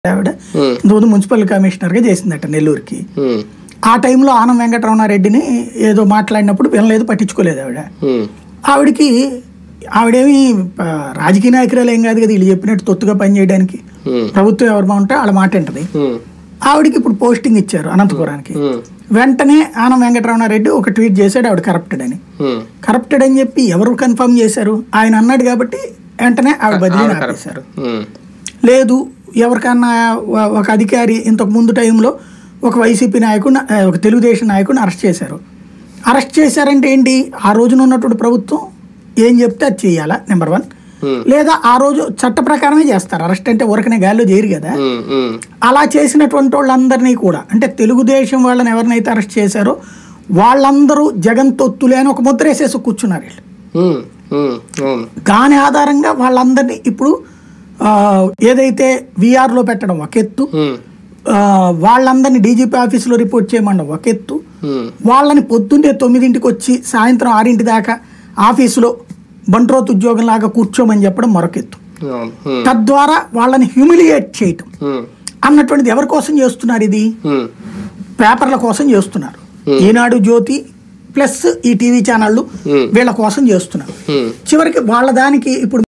ఆవిడ ఉమ్, ఇంతకుముందు మున్సిపల్ కమిషనర్గా చేసిందట నెల్లూరుకి ఉమ్, ఆ టైంలో ఆనం వెంకటరమణారెడ్డిని ఏదో మాట్లాడినప్పుడు వినలేదు పట్టించుకోలేదు ఆవిడ ఉమ్, ఆవిడకి ఆవిడేమి ఆ, రాజకీయ నాయకురాలు ఏం కాదు కదా వీళ్ళు చెప్పినట్టు తొత్తుగా పనిచేయడానికి ఉమ్, ప్రభుత్వం ఎవరు బాగుంటే వాళ్ళ మాట వింటది ఉమ్, ఆవిడకి ఇప్పుడు పోస్టింగ్ ఇచ్చారు అనంతపురానికి ఉమ్, వెంటనే ఆనం వెంకటరమణారెడ్డి ఒక ట్వీట్ చేశాడు ఆవిడ కరప్టెడ్ అని ఉమ్. కరప్టెడ్ అని చెప్పి ఎవరు కన్ఫర్మ్ చేశారు ఆయన అన్నాడు కాబట్టి వెంటనే ఆవిడ బదిలీని ఆవిడ ఆపేశారు ఉమ్, లేదు ఎవరికన్నా ఒ- ఒక అధికారి ఇంతకు ముందు టైంలో ఒక వైసీపీ నాయకుడిని ఆ, ఒక తెలుగుదేశం నాయకుడిని అరెస్ట్ చేశారు అరెస్ట్ చేశారంటే ఏంటి ఆ రోజున ఉన్నటువంటి ప్రభుత్వం ఏం చెప్తే అది చేయాలా నెంబర్ వన్ ఉమ్, లేదా ఆ రోజు చట్ట ప్రకారమే చేస్తారు అరెస్ట్ అంటే ఊరకనే గాల్లో చేయరు కదా ఉమ్, ఉమ్, అలా చేసినటువంటి వాళ్ళందరినీ కూడా అంటే తెలుగుదేశం వాళ్ళని ఎవరినైతే అరెస్ట్ చేశారో వాళ్ళందరూ జగన్ తొత్తులే అని ఒక ముద్ర వేసేసి కూర్చున్నారు వీళ్ళు ఉమ్, ఉమ్, అవును దాని ఆధారంగా వాళ్ళందరినీ ఇప్పుడు ఆ, ఏదైతే విఆర్లో పెట్టడం ఒక ఎత్తు ఉమ్, ఆ, వాళ్ళందరినీ డీజీపీ ఆఫీసులో రిపోర్ట్ చేయమడం ఒక ఎత్తు ఉమ్, వాళ్ళని పొద్దున్నే తొమ్మిదింటికి వచ్చి సాయంత్రం ఆరింటి దాకా ఆఫీసులో బంట్రోత్ ఉద్యోగం లాగా కూర్చోమని చెప్పడం మరొక ఎత్తు అవును ఉమ్, తద్వారా వాళ్ళని హ్యూమిలియేట్ చేయటం ఉమ్, అన్నటువంటిది ఎవరి కోసం చేస్తున్నారు ఇది ఉమ్, పేపర్ల కోసం చేస్తున్నారు ఈనాడు జ్యోతి ప్లస్ ఈ టీవీ ఛానళ్ళు ఉమ్, వీళ్ళ కోసం చేస్తున్నారు ఉమ్. చివరికి వాళ్ళ దానికి ఇప్పుడు